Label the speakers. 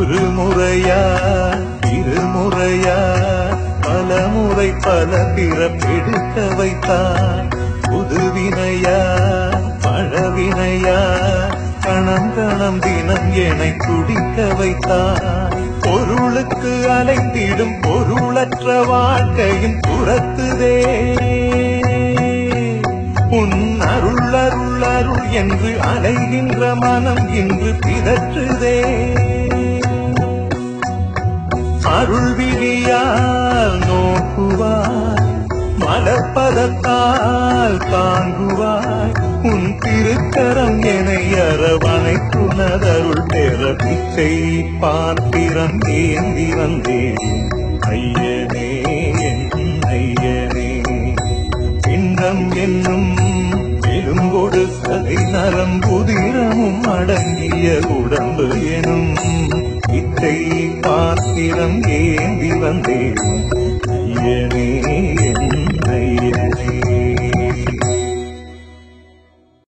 Speaker 1: ஒரு முறையா இருமுறையா பல முறை பல பிறப்பெடுக்க வைத்தார் புதுவினையா பழவினையா கணம் கணம் தினம் என்னை துடிக்க வைத்தார் பொருளுக்கு அலைந்திடும் பொருளற்ற வாழ்க்கையும் துரத்துதே உன் அருள் அருள் அருள் என்று அலைகின்ற மனம் இன்று பிதற்றுதே அருள் விழியால் நோக்குவாய் மலப்பதத்தால் தாங்குவாய் உன் திருக்கரம் எனை அரவணைத்துணதருள் பெற பிச்சை பாத்திரம் ஏந்தி வந்தேன் ஐயனே என் ஐயனே பிண்டம் என்னும் எலும்பொடு சதை நரம்புதிரமும் அடங்கிய உடம்பு எனும் இத்தை பாத்திரம் ஏந்தி வந்தேன் ஐயனே